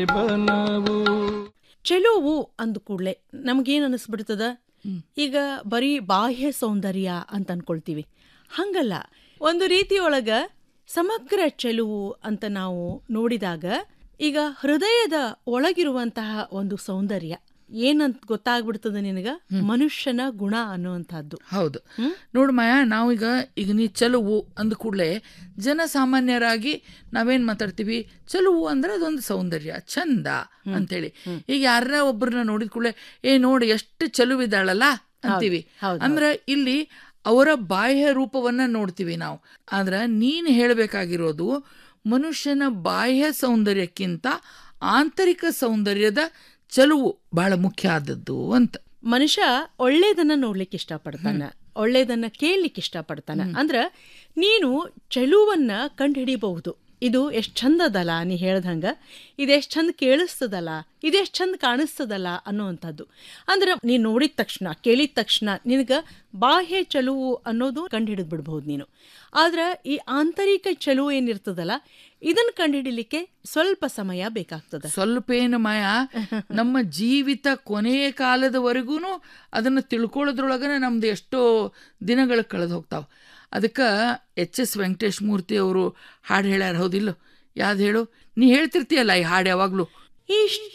ಬನವು ಚೆಲುವು ಅಂದ ಕೂಡ್ಲೆ ನಮಗೇನ್ ಅನಿಸ್ಬಿಡ್ತದ ಈಗ ಬರೀ ಬಾಹ್ಯ ಸೌಂದರ್ಯ ಅಂತ ಅನ್ಕೊಳ್ತೀವಿ ಹಂಗಲ್ಲ ಒಂದು ರೀತಿಯೊಳಗ ಸಮಗ್ರ ಚೆಲುವು ಅಂತ ನಾವು ನೋಡಿದಾಗ ಈಗ ಹೃದಯದ ಒಳಗಿರುವಂತಹ ಒಂದು ಸೌಂದರ್ಯ ಏನಂತ ಗೊತ್ತಾಗ್ಬಿಡ್ತದ ನಿನಗ ಮನುಷ್ಯನ ಗುಣ ಅನ್ನುವಂಥದ್ದು ಹೌದು ನೋಡು ಮಾಯಾ ನಾವೀಗ ಈಗ ನೀ ಚಲುವು ಅಂದ ಕೂಡಲೇ ಜನಸಾಮಾನ್ಯರಾಗಿ ನಾವೇನ್ ಮಾತಾಡ್ತೀವಿ ಚಲುವು ಅಂದ್ರೆ ಅದೊಂದು ಸೌಂದರ್ಯ ಚಂದ ಅಂತೇಳಿ ಈಗ ಯಾರ ಒಬ್ಬರನ್ನ ನೋಡಿದ ಕೂಡಲೇ ಏ ನೋಡಿ ಎಷ್ಟು ಚಲುವಿದಾಳಲ್ಲ ಅಂತೀವಿ ಹೌದು, ಅಂದ್ರೆ ಇಲ್ಲಿ ಅವರ ಬಾಹ್ಯ ರೂಪವನ್ನ ನೋಡ್ತೀವಿ ನಾವು ಆದ್ರ ನೀನ್ ಹೇಳಬೇಕಾಗಿರೋದು ಮನುಷ್ಯನ ಬಾಹ್ಯ ಸೌಂದರ್ಯಕ್ಕಿಂತ ಆಂತರಿಕ ಸೌಂದರ್ಯದ ಚಲುವು ಬಹಳ ಮುಖ್ಯ ಆದದ್ದು ಅಂತ ಮನುಷ್ಯ ಒಳ್ಳೇದನ್ನ ನೋಡ್ಲಿಕ್ಕೆ ಇಷ್ಟಪಡ್ತಾನ ಒಳ್ಳೇದನ್ನ ಕೇಳಲಿಕ್ಕೆ ಇಷ್ಟಪಡ್ತಾನ ಅಂದ್ರ ನೀನು ಚೆಲುವನ್ನ ಕಂಡುಹಿಡಿಬಹುದು ಇದು ಎಷ್ಟ್ ಚಂದದಲ್ಲ ನೀ ಹೇಳ್ದಂಗ ಇದೆಷ್ಟ್ ಚಂದ ಕೇಳಿಸ್ತದಲ್ಲ ಇದೆಷ್ಟ್ ಚಂದ ಕಾಣಿಸ್ತದಲ್ಲ ಅನ್ನುವಂಥದ್ದು ಅಂದ್ರೆ ನೀ ನೋಡಿದ ತಕ್ಷಣ ಕೇಳಿದ ತಕ್ಷಣ ನಿನಗ ಬಾಹ್ಯ ಚೆಲುವು ಅನ್ನೋದು ಕಂಡುಹಿಡಿದ್ ಬಿಡ್ಬಹುದು ನೀನು ಆದ್ರ ಈ ಆಂತರಿಕ ಚೆಲುವು ಏನಿರ್ತದಲ್ಲ ಇದನ್ನ ಕಂಡುಹಿಡಿಲಿಕ್ಕೆ ಸ್ವಲ್ಪ ಸಮಯ ಬೇಕಾಗ್ತದ ಸ್ವಲ್ಪ ಏನು ಮಾಯ ನಮ್ಮ ಜೀವಿತ ಕೊನೆಯ ಕಾಲದವರೆಗೂ ಅದನ್ನು ತಿಳ್ಕೊಳ್ಳೋದ್ರೊಳಗನೆ ನಮ್ದು ಎಷ್ಟೋ ದಿನಗಳು ಕಳೆದು ಹೋಗ್ತಾವ ಅದಕ್ಕೆ ಎಚ್ ಎಸ್ ವೆಂಕಟೇಶ್ ಮೂರ್ತಿ ಅವರು ಹಾಡು ಹೇಳ್ಯಾರ ಹೌದಿಲ್ಲೋ ಯಾವ್ದು ಹೇಳು ನೀ ಹೇಳ್ತಿರ್ತೀಯಲ್ಲ ಈ ಹಾಡು ಯಾವಾಗಲೂ ಇಷ್ಟ